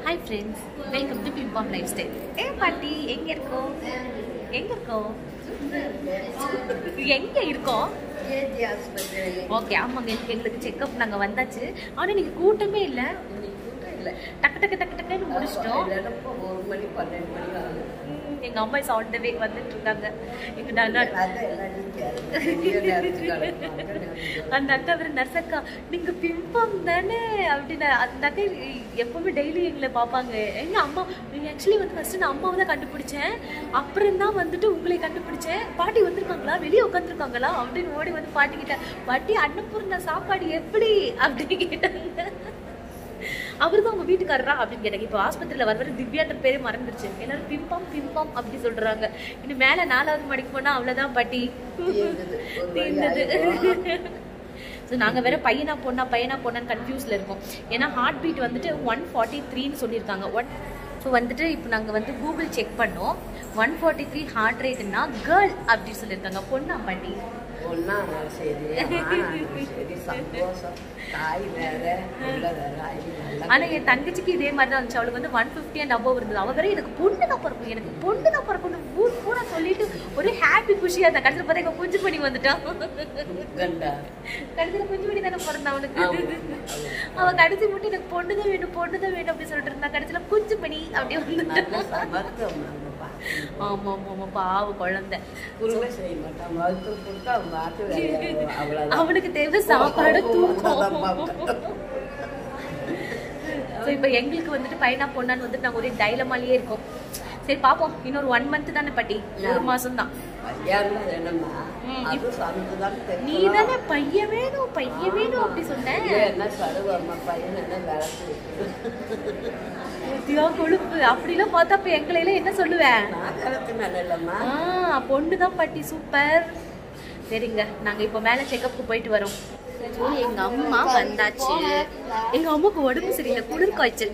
Hi friends welcome to Bimbam life style ஏ பாட்டி எங்க இருக்கோம் எங்க இருக்கோம் எங்க இருக்கோம் கேஜி ஆஸ்பத்திரி ஓகே ஆமாங்க இன்னைக்கு எங்களுக்கு செக்அப் நாங்க வந்தாச்சு ஆனா நீங்க கூட்டமே இல்ல இல்லை டக்கு டக்கு டக்கு டக்குன்னு முடிச்சிட்டோம் இல்லைன்னா ஒரு மணி பன்னெண்டு மணி ஆகும் ம், எங்க அம்மா சவுண்ட் வே வந்துட்டு இருக்காங்க எங்க நான் அதான் எல்லாம் நிக்காது. பெரிய நேரத்துக்கு அனுப்புவாங்க. அந்த அக்கா வேற நர்ஸ் அக்கா நீங்க பிம்பம் தானே அப்படின்னு அந்த அக்கா எப்பவுமே டெய்லி எங்களை பார்ப்பாங்க எங்க அம்மா ஆக்சுவலி வந்து ஃபர்ஸ்ட் நான் அம்மாவை தான் கண்டுபிடிச்சேன் அப்புறம் தான் வந்துட்டு உங்களை கண்டுபிடிச்சேன் பாட்டி வந்திருக்காங்களா வெளியே உட்காந்துருக்காங்களா அப்படின்னு ஓடி வந்து பாட்டி கிட்ட பாட்டி அன்னபூர்ணா சாப்பாடு எப்படி அப்படின்னு கேட்டாங்க அவர் தான் உங்க வீட்டுக்காரரா அப்படின்னு கேட்டாங்க இப்போ ஆஸ்பத்திரியில வர வர திவ்யான்ற பேரே மறந்துருச்சு எல்லாரும் பிம்பம் பிம்பம் அப்படி சொல்றாங்க இன்னும் மேல நாலாவது மணிக்கு போனா அவ்வளவுதான் பாட்டி தீர்ந்தது. ஒரு வழி தீர்ந்தது ஆயிடும். ஸோ நாங்கள் வேற பையனா பொண்ணா பையனா பொண்ணான்னு கன்ஃபியூஸில் இருக்கோம் ஏன்னா ஹார்ட் பீட் வந்துட்டு ஒன் ஃபார்ட்டி த்ரீன்னு சொல்லியிருக்காங்க ஒன் ஸோ வந்துட்டு இப்போ நாங்கள் வந்து கூகுள் செக் பண்ணோம் ஒன் ஃபார்ட்டி த்ரீ ஹார்ட் ரேட்னா கேர்ள் அப்படி சொல்லியிருக்காங்க பொண்ணா பாட்டி ஒண்ணா நான் சரி ஆனா சரி சந்தோஷம் தாய் வேற உள்ள வேற ஆகி நல்லா ஆனால் என் தங்கச்சிக்கு இதே மாதிரி தான் இருந்துச்சு அவளுக்கு வந்து ஒன் ஃபிஃப்டி அண்ட் அபோவ் இருந்தது அவ வேற எனக்கு பொண்ணு தான் பிறக்கும் எனக்கு பொண்ணு தான் பிறக்கணும் ஊர் பூரா சொல்லிட்டு ஒரே ஹாப்பி குஷியாக இருந்தா கடைசியில் பார்த்தா எங்கள் குஞ்சு பண்ணி வந்துட்டான் கண்டா கடைசியில் குஞ்சு பண்ணி தானே பிறந்தான் அவனுக்கு ஆமா. அவ கடைசி மட்டும் எனக்கு பொண்ணு தான் வேணும் பொண்ணு தான் வேணும் அப்படி சொல்லிட்டு இருந்தா கடைசியில குஞ்சு பண்ணி அப்படியே நல்ல வந்துட்டான் மருத்துவம் நாங்கப்பா ஆமா ஆமா ஆமா பாவ குழந்தை குருவே செய்ய மாட்டான் மருத்துவம் கொடுத்தா அவன் பார்த்து வேலையாகும் அவ்வளவுதான் அவனுக்கு தேவை சாப்பாடு தூக்கம் அதான் ஸோ இப்போ எங்களுக்கு வந்துட்டு பையனா பொண்ணான்னு வந்துட்டு நாங்கள் ஒரே டைலமாலேயே இருக்கோம் சரி பார்ப்போம் இன்னொரு ஒன் மந்த் தானே பாட்டி ஒரு மாசம் தான் கல்யாணம் என்னம்மா ம், அது சாமிக்கு தான் நீ தானே பையன் வேணும் பையன் வேணும் அப்படி சொன்னேன் என்ன சடுவு அம்மா பையன் என்ன விளக்கு ஊத்தியா கொழுப்பு அப்படிலாம் பார்த்தா அப்ப எங்களை எல்லாம் என்ன சொல்லுவேன் நான் விளக்கு மேல இல்லம்மா ஆ பொண்ணு தான் பாட்டி சூப்பர் சரிங்க நாங்க இப்போ மேல செக்கப்புக்கு போயிட்டு வரோம் எங்க அம்மா வந்தாச்சு எங்க அம்மாக்கு உடம்பு சரியில்லை குளிர் காய்ச்சல்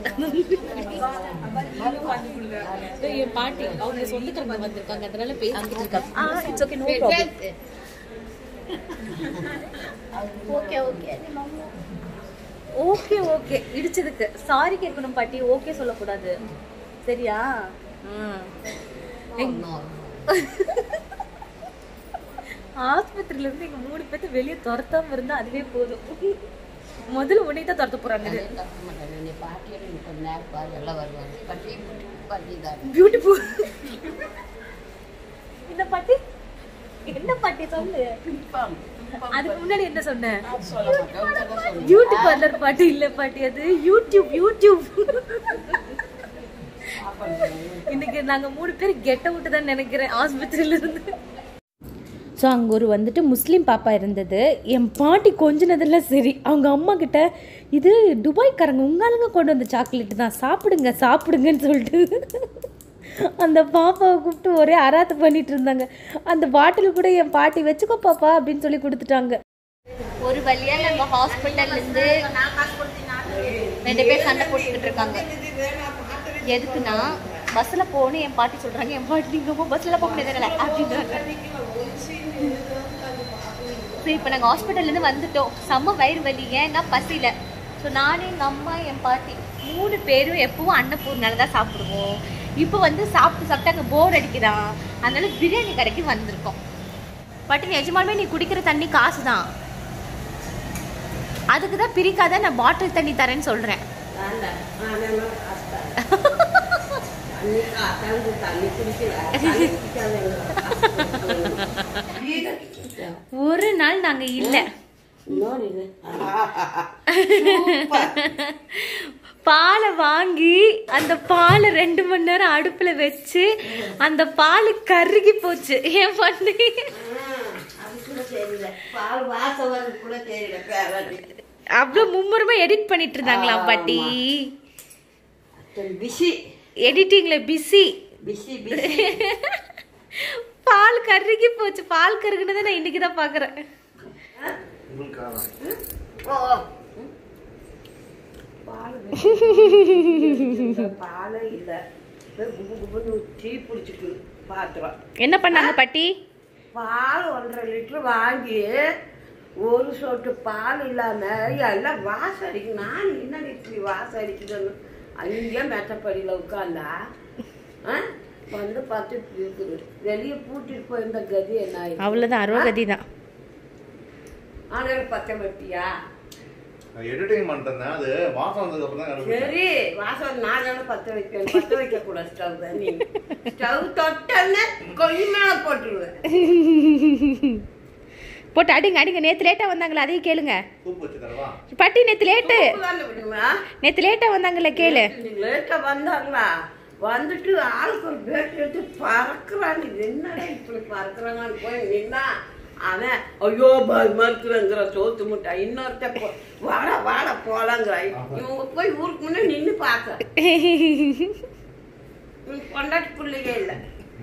என் பாட்டி அவங்க சொந்தக்காரங்க வந்திருக்காங்க அதனால பேசிட்டு இருக்காங்க ஆ it's okay no problem okay okay okay okay இடிச்சதுக்கு சாரி கேட்கணும் பாட்டி ஓகே சொல்லக்கூடாது சரியா ஆஸ்பத்திரியில இருந்து எங்க மூணு பேர்த்து வெளியே துரத்தாம இருந்தா அதுவே போதும் முதல்ல உன்னை தான் துரத்த போறாங்க நீ பாட்டியோட நீ கொஞ்ச நேரம் பாரு எல்லாம் வருவாங்க பட்டி பட்டி தான் பியூட்டிஃபுல் என்ன பாட்டி என்ன பாட்டி சொல்லு அதுக்கு முன்னாடி என்ன சொன்ன பியூட்டி பார்லர் பாட்டி இல்ல பாட்டி அது யூடியூப் யூடியூப் இன்னைக்கு நாங்க மூணு பேர் கெட்ட விட்டு தான் நினைக்கிறேன் ஆஸ்பத்திரியில இருந்து ஸோ அங்கே ஒரு வந்துட்டு முஸ்லீம் பாப்பா இருந்தது என் பாட்டி கொஞ்சினதெல்லாம் சரி அவங்க அம்மா கிட்ட இது துபாய்க்காரங்க உங்காளுங்க கொண்டு வந்த சாக்லேட் தான் சாப்பிடுங்க சாப்பிடுங்கன்னு சொல்லிட்டு அந்த பாப்பாவை கூப்பிட்டு ஒரே அராத்து பண்ணிட்டு இருந்தாங்க அந்த பாட்டில் கூட என் பாட்டி வச்சுக்கோ பாப்பா அப்படின்னு சொல்லி கொடுத்துட்டாங்க ஒரு வழியா நம்ம ஹாஸ்பிட்டல்ல இருந்து ரெண்டு பேர் சண்டை போட்டுக்கிட்டு இருக்காங்க எதுக்குன்னா பஸ்ல போகணும் என் பாட்டி சொல்றாங்க என் பாட்டி நீங்க பஸ்ல போக முடியாது அப்படின்றாங்க சரி இப்போ நாங்கள் ஹாஸ்பிட்டல்லேருந்து வந்துட்டோம் செம்ம வயிறு வலி ஏன்னா பசியில் ஸோ நானும் எங்கள் அம்மா என் பாட்டி மூணு பேரும் எப்பவும் அன்னப்பூர்னால தான் சாப்பிடுவோம் இப்போ வந்து சாப்பிட்டு சாப்பிட்டு அங்கே போர் அடிக்கிறான் அதனால பிரியாணி கடைக்கு வந்திருக்கோம் பாட்டி நிஜமாலுமே நீ குடிக்கிற தண்ணி காசு தான் அதுக்கு தான் பிரிக்காத நான் பாட்டில் தண்ணி தரேன்னு சொல்கிறேன் தண்ணி காத்தாந்து தண்ணி குடிக்கல தண்ணி குடிக்காத ஒரு நாள் நாங்கள் இல்லை இன்னொரு இது பாலை வாங்கி அந்த பாலை ரெண்டு மணி நேரம் அடுப்புல வச்சு அந்த பால் கருகி போச்சு என் பண்ணி அது கூட தெரியல பால் வாசம் வந்து கூட தெரியல பேரடி அவ்வளவு மும்முரமா எடிட் பண்ணிட்டு இருந்தாங்களாம் பாட்டி பிஸி எடிட்டிங்ல பிஸி பிஸி பிஸி பால் கருகி போச்சு பால் கருகுனதை நான் இன்னைக்கு தான் பாக்குறேன் ஓ பால் பாலே இல்லை குபு குபுன்னு டீ பிடிச்சிக்கு பாத்திரம் என்ன பண்ணாங்க பாட்டி பால் ஒன்றரை லிட்டர் வாங்கி ஒரு சொட்டு பால் இல்லாம எல்லாம் வாசம் அடிக்கும் நான் என்ன இப்படி வாசம் அடிக்குதுன்னு அங்கேயே மெத்தப்படியில் உட்காந்தா ஆ? வந்து பார்த்து இப்படி இருக்குது வெளியே பூட்டிட்டு போயிருந்த கதி என்ன ஆயிடுச்சு? அவ்வளோதான் அருவகதி தான் ஆனாலும் பத்த வெட்டியா எடிட்டிங் பண்ணிட்டேன் அது வாசம் வந்ததுக்கு அப்புறம் தான் கண்டுபிடிச்சேன் சரி வாசல் நான் தானே பத்த வைப்பேன் பத்த வைக்க கூடாது ஸ்டவ் நீ ஸ்டவ் தொட்டன்னு கொய் மேல போட்டுருவேன் போட்டு அடிங்க அடிங்க நேற்று லேட்டாக வந்தாங்களே அதையும் கேளுங்க சூப் வச்சு தரவா பட்டி நேற்று லேட்டு தானே விடுமா நேற்று லேட்டாக வந்தாங்களே கேளு லேட்டா வந்தாங்களா வந்துட்டு ஆளுக்கு ஒரு பேட் எடுத்து பறக்குறான் இது என்னடா இப்படி பறக்குறாங்கன்னு போய் நின்னா அவன் ஐயோ பயமா இருக்குங்கிற சோத்து முட்டை இன்னொருத்த போ வாட வாட போலாங்கிற இவங்க போய் ஊருக்கு முன்னே நின்று பார்க்க இவனுக்கு பொண்டாட்டி பிள்ளைங்க இல்லை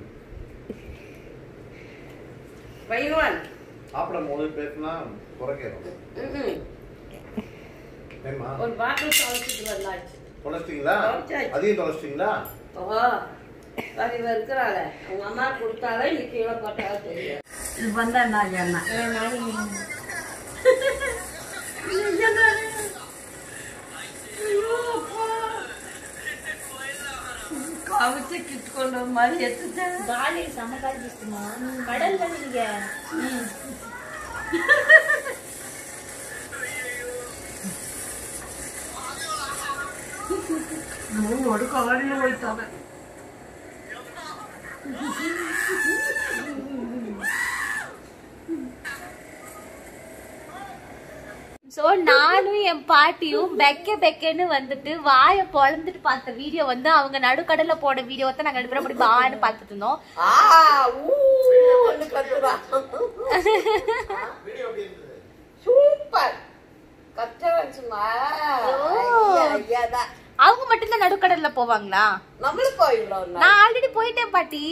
பையன்வான் சாப்பிடும் போது பேசினா குறைக்கிறோம் ம்ம். ஏம்மா ஒரு பாட்டில் தொலைச்சிட்டு வந்தாச்சு தொலைச்சிட்டீங்களா தொலைச்சாச்சு. அதையும் தொலைச்சிட்டீங்களா ஓ அது இவ இருக்கிறாள அவங்க அம்மா கொடுத்தாலே நீ கீழே போட்டாலே தெரியும் இது வந்தா நான் என்ன கவிச்சு கிட்டுக்கொண்ட மாதிரி எடுத்துட்டேன் காலி செம்ம காலி பேசுமா கடல் நீங்க ஒரு கவரில் போயிட்டாங்க ஸோ நானும் என் பாட்டியும் பெக்க பெக்கன்னு வந்துட்டு வாயை பொழந்துட்டு பார்த்த வீடியோ வந்து அவங்க நடுக்கடல்ல போன வீடியோ தான் நாங்கள் ரெண்டு பேரும் அப்படி பான்னு பார்த்துட்டு இருந்தோம் ஆ ஊன்னு கத்துறா சூப்பர் கத்துறேன் சும்மா ஐயா, ஐயாதான் அவங்க மட்டும்தான் நடுக்கடல்ல போவாங்களா நம்மளும் போயிடலாம் நான் ஆல்ரெடி போயிட்டேன் பாட்டி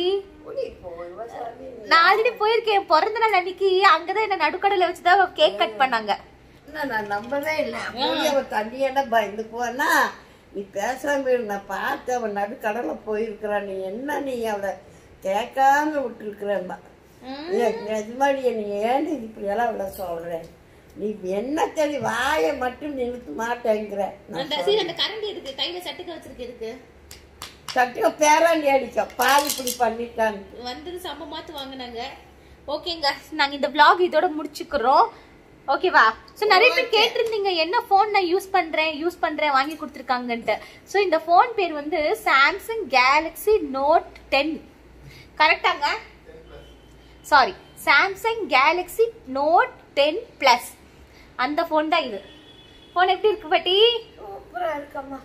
நான் ஆல்ரெடி போயிருக்கேன் பிறந்த நாள் அன்னைக்கு அங்கதான் என்ன நடுக்கடலை வச்சுதான் கேக் கட் பண்ணாங்க நான் நம்பவே இல்லை போய் அவன் தண்ணியெல்லாம் பயந்து போனா நீ பேசாம இரு, நான் பார்த்து அவன் நடுக்கடலை போயிருக்கிறான் நீ என்ன நீ அவளை கேட்காம விட்டுருக்குறேன்பா நிஜமாடிய நீ ஏன் இப்படி எல்லாம் அவளை சொல்றேன் நீ என்ன தெரி வாயை மட்டும் நிறுத்த மாட்டேங்கிற நான் சரி அந்த கரண்டி இருக்கு கையில சட்டுக்க வச்சிருக்கு இருக்கு சட்டியை பேராண்டி அடிக்கும் பால் இப்படி பண்ணிட்டான்னு வந்தது செம்ம மாத்து வாங்கினாங்க ஓகேங்க நாங்க இந்த vlog இதோட முடிச்சுக்கிறோம் ஓகேவா ஸோ நிறைய பேர் கேட்டிருந்தீங்க என்ன ஃபோன் நான் யூஸ் பண்றேன் யூஸ் பண்றேன் வாங்கி கொடுத்துருக்காங்கன்ட்டு ஸோ இந்த ஃபோன் பேர் வந்து சாம்சங் கேலக்ஸி நோட் டென் கரெக்டாங்க sorry Samsung Galaxy Note ten plus அந்த ஃபோன் தான் இது ஃபோன் எப்படி இருக்கு பாட்டி சூப்பரா இருக்கம்மா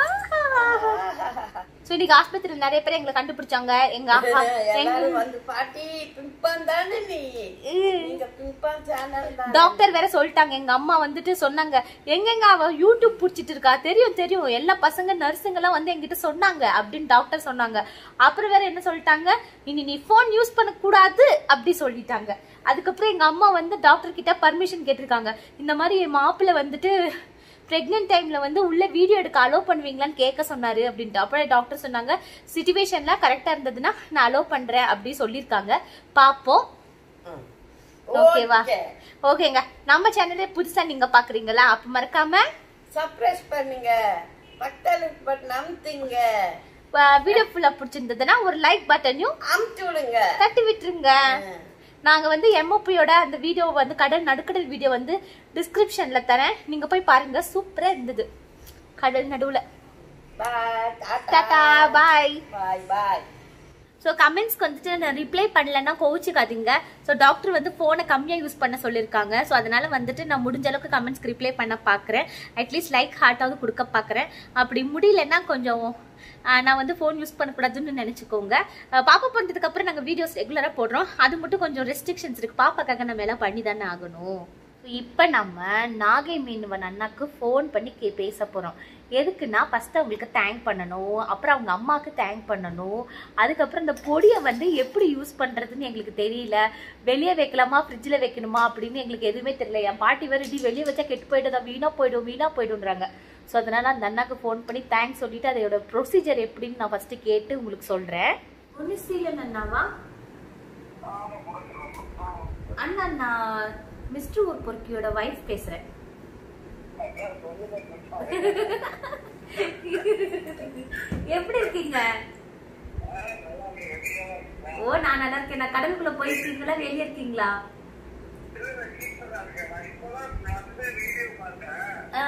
ஸோ இன்னைக்கு ஆஸ்பத்திரியில் நிறைய பேர் எங்களை கண்டுபிடிச்சாங்க எங்க அம்மா எங்க எல்லாரும் வந்து பாட்டி பிம்பான் தானே நீ நீங்க பிம்பான் சேனல் தான் டாக்டர் வேற சொல்லிட்டாங்க எங்க அம்மா வந்துட்டு சொன்னாங்க எங்கெங்க அவ யூடியூப் புடிச்சிட்டு இருக்கா தெரியும் தெரியும் எல்லா பசங்க நர்ஸுங்க எல்லாம் வந்து என்கிட்ட சொன்னாங்க அப்படின்னு டாக்டர் சொன்னாங்க அப்புறம் வேற என்ன சொல்லிட்டாங்க இனி நீ போன் யூஸ் பண்ண கூடாது அப்படி சொல்லிட்டாங்க அதுக்கப்புறம் எங்க அம்மா வந்து டாக்டர் கிட்ட பர்மிஷன் கேட்டிருக்காங்க இந்த மாதிரி என் மாப்பிள்ளை வந்துட்டு பிரெக்னென்ட் டைம்ல வந்து உள்ள வீடியோ எடுக்க அலோவ் பண்ணுவீங்களான்னு கேட்க சொன்னாரு அப்படின்ட்டு அப்புறம் டாக்டர் சொன்னாங்க சுச்சுவேஷன்லாம் கரெக்டா இருந்ததுன்னா நான் அலோவ் பண்றேன் அப்படி சொல்லியிருக்காங்க பாப்போம் ஓகேவா ஓகேங்க நம்ம சேனலே புதுசா நீங்க பாக்குறீங்களா அப்ப மறக்காம சர்ப்ரைஸ் பண்ணுங்க பக்கத்துல பட்டன் அமுத்துங்க வீடியோ ஃபுல்லா பிடிச்சிருந்ததுன்னா ஒரு லைக் பட்டனையும் அமுத்து விடுங்க தட்டி விட்டுருங்க நாங்க வந்து எம்ஓபியோட அந்த வீடியோ வந்து கடல் நடுக்கடல் வீடியோ வந்து டிஸ்கிரிப்ஷன்ல தரேன் நீங்க போய் பாருங்க சூப்பரா இருந்தது கடல் நடுவுல bye tata tata bye bye bye so கமெண்ட்ஸ்க்கு வந்துட்டு நான் ரிப்ளை பண்ணலன்னா கோவிச்சுக்காதீங்க ஸோ டாக்டர் வந்து ஃபோனை கம்மியாக யூஸ் பண்ண சொல்லியிருக்காங்க ஸோ அதனால வந்துட்டு நான் முடிஞ்ச அளவுக்கு கமெண்ட்ஸ்க்கு ரிப்ளை பண்ண பார்க்குறேன் அட்லீஸ்ட் லைக் ஹார்ட்டாவது கொடுக்க பார்க்குறேன் அப்படி முடியலன்னா கொஞ்சம் ஆஹ், நான் வந்து ஃபோன் யூஸ் பண்ணக்கூடாதுன்னு நினச்சிக்கோங்க பாப்பா பண்ணுறதுக்கு அப்புறம் நாங்கள் வீடியோஸ் ரெகுலராக போடுறோம் அது மட்டும் கொஞ்சம் ரெஸ்ட்ரிக்ஷன்ஸ் இருக்குது பாப்பாக்காக நம்ம எல்லாம் பண்ணி தானே ஆகணும் இப்போ நம்ம நாகை மீனவன் அண்ணாக்கு ஃபோன் பண்ணி கே பேச போகிறோம் எதுக்குன்னா ஃபஸ்ட்டு அவங்களுக்கு தேங்க் பண்ணணும் அப்புறம் அவங்க அம்மாவுக்கு தேங்க் பண்ணணும் அதுக்கப்புறம் இந்த பொடியை வந்து எப்படி யூஸ் பண்ணுறதுன்னு எங்களுக்கு தெரியல வெளியே வைக்கலாமா ஃப்ரிட்ஜில் வைக்கணுமா அப்படின்னு எங்களுக்கு எதுவுமே தெரியல என் பாட்டி வேறு டி வெளியே வச்சா கெட்டு போயிடுதா வீணாக போயிடும் வீணாக போயிடுன்றாங்க ஸோ அதனால அந்த அண்ணாக்கு ஃபோன் பண்ணி தேங்க்ஸ் சொல்லிட்டு அதோட ப்ரொசீஜர் எப்படின்னு நான் ஃபஸ்ட்டு கேட்டு உங்களுக்கு சொல்கிறேன் குணசீலன் அண்ணாவா அண்ணா நான் மிஸ்டர் ஊர் பொறுக்கியோட ஒய்ஃப் பேசுகிறேன் எப்படி இருக்கீங்க ஓ நான் நல்லா இருக்கேன் நான் கடலுக்குள்ள போயிருக்கீங்களா வெளியே இருக்கீங்களா ஆ.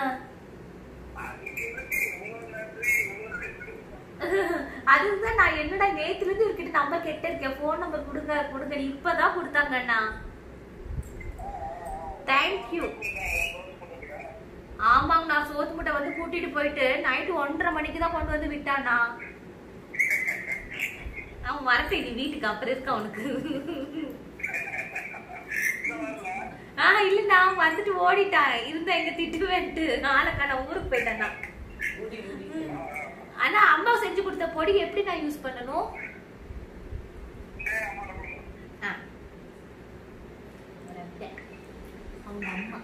அதுதான் நான் என்னடா நேத்துல இருந்து இவர்கிட்ட நம்பர் கேட்டே இருக்கேன் போன் நம்பர் கொடுங்க கொடுங்க இப்பதான் கொடுத்தாங்கண்ணா தேங்க்யூ ஆமாங்க நான் சோத்து முட்டை வந்து கூட்டிட்டு போயிட்டு நைட்டு ஒன்றரை மணிக்கு தான் கொண்டு வந்து விட்டானா அவன் வரட்டும் இது வீட்டுக்கு அப்புறம் இருக்க அவனுக்கு ஆ இல்ல நான் வந்துட்டு ஓடிட்டான் இருந்த எங்க திட்டுவேன்ட்டு நாளைக்கு நான் ஊருக்கு போயிட்டேன் நான். ஆனா அம்மா செஞ்சு கொடுத்த பொடி எப்படி நான் யூஸ் பண்ணணும் ஆ. அவங்க அம்மா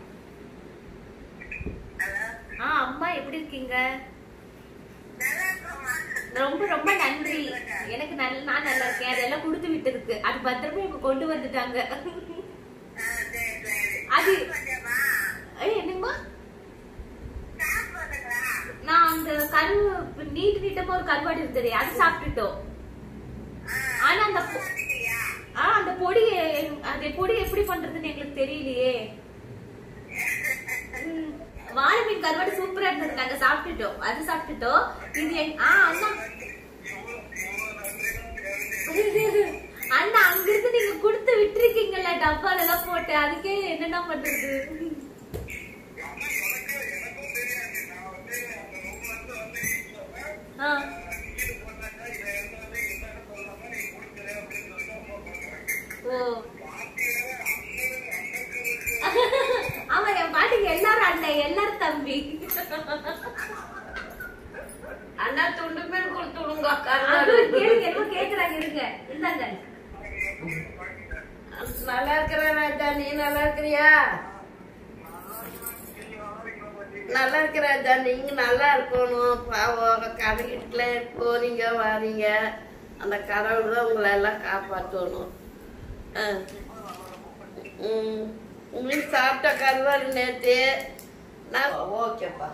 ஆ அம்மா எப்படி இருக்கீங்க ரொம்ப ரொம்ப நன்றி எனக்கு நல்ல நான் நல்லா இருக்கேன் அதெல்லாம் கொடுத்து விட்டதுக்கு அது பத்திரமா இப்ப கொண்டு வந்துட்டாங்க அது ஏய், என்னங்கம்மா நான் அந்த கரு நீட் நீட்டமா ஒரு கருவாடு இருந்தது அது சாப்பிட்டுட்டோம் ஆனா அந்த பொ- ஆ அந்த பொடி அந்த பொடி எப்படி பண்றதுன்னு எங்களுக்கு தெரியலையே ம், வாழை மீன் கருவாடு சூப்பரா இருந்தது நாங்க சாப்பிட்டுட்டோம் அது சாப்பிட்டுட்டோம் இது எங்- ஆ அண்ணா அண்ணா அங்க இருந்து நீங்க கொடுத்து விட்டுருக்கீங்கல்ல டப்பால எல்லாம் போட்டு அதுக்கே என்னென்ன பண்றது ஆ. ஓ ஆமா என் பாட்டுக்கு எல்லாரும் அண்ணன் எல்லாரும் தம்பி அண்ணா துண்டு பேர் கொடுத்து விடுங்க அது கேளுங்க என்ன கேக்குறாங்க இருங்க இந்தாங்க நல்லா இருக்கிற ராஜா நீ நல்லா இருக்கிறியா நல்லா இருக்கிற ராஜா நீங்க நல்லா இருக்கணும் பாவம் கடைக்கிட்டுல போறீங்க வாரீங்க அந்த கடவுள் தான் உங்களை எல்லாம் காப்பாற்றணும் ஆ. ம் உங்களுக்கு சாப்பிட்ட கருவாடு நேற்று நான் ஓகேப்பா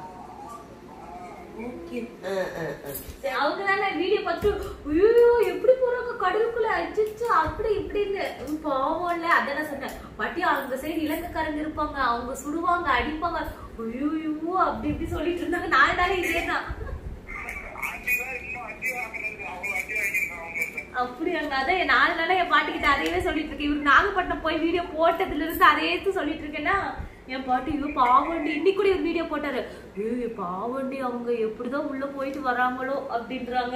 ஆ ஆ ஆ அவங்க தானே வீடியோ பார்த்து ஐயோ எப்படி போறாங்க கடலுக்குள்ள அடிச்சு அப்படி இப்படின்னு உம், பாவம் இல்ல அதான் நான் சொன்னேன் பாட்டி அவங்க சைடு இலங்கைக்காரங்க இருப்பாங்க அவங்க சுடுவாங்க அடிப்பாங்க ஐயோ அப்படி இப்படி சொல்லிட்டு இருந்தாங்க நாலு நாள் இதே தான் அப்படியாங்க அதான் என் நாலு நாளா என் பாட்டிக்கிட்ட அதையவே சொல்லிட்டு இருக்கேன் இவரு நாகப்பட்டினம் போய் வீடியோ போட்டதுல இருந்து அதையே சொல்லிட்டு இருக்கேன்னா என் பாட்டி ஐயோ பாவண்டி இன்னைக்கு கூட ஒரு வீடியோ போட்டாரு ஐயோ பாவண்டி அவங்க எப்படிதான் உள்ள போயிட்டு வராங்களோ அப்படின்றாங்க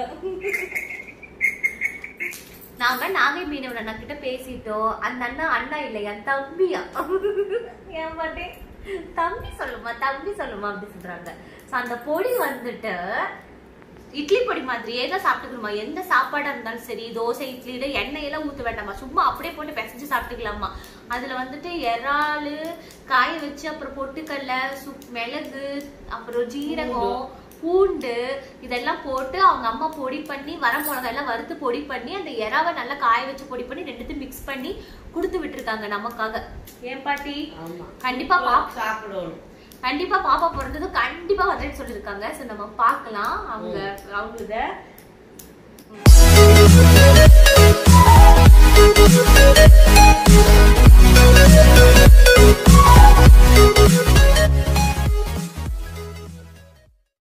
நாங்க நாகை மீனவர் அண்ணா கிட்ட பேசிட்டோம் அந்த அண்ணா அண்ணா இல்லையா தம்பியா என் பாட்டி தம்பி சொல்லுமா தம்பி சொல்லுமா அப்படி சொல்றாங்க So, அந்த பொடி வந்துட்டு இட்லி பொடி மாதிரியே தான் சாப்பிட்டுக்கணுமா எந்த சாப்பாடா இருந்தாலும் சரி தோசை இட்லியில எண்ணெயெல்லாம் ஊத்த வேண்டாமா சும்மா அப்படியே போட்டு பிசைஞ்சு சாப்பிட்டுக்கலாமா அதுல வந்துட்டு இறாலு காய வச்சு அப்புறம் பொட்டுக்கடலை சுப் மிளகு அப்புறம் ஜீரகம் பூண்டு இதெல்லாம் போட்டு அவங்க அம்மா பொடி பண்ணி வர மிளகாய் எல்லாம் வறுத்து பொடி பண்ணி அந்த எறாவை நல்லா காய வச்சு பொடி பண்ணி ரெண்டுத்தையும் மிக்ஸ் பண்ணி கொடுத்து விட்டுருக்காங்க நமக்காக ஏன் பாட்டி ஆமா கண்டிப்பா பா சாப்பிடணும் கண்டிப்பா பாப்பா பிறந்ததும் கண்டிப்பா வரேன்னு சொல்லியிருக்காங்க சோ நம்ம பார்க்கலாம் அவங்க அவங்களத Thank you.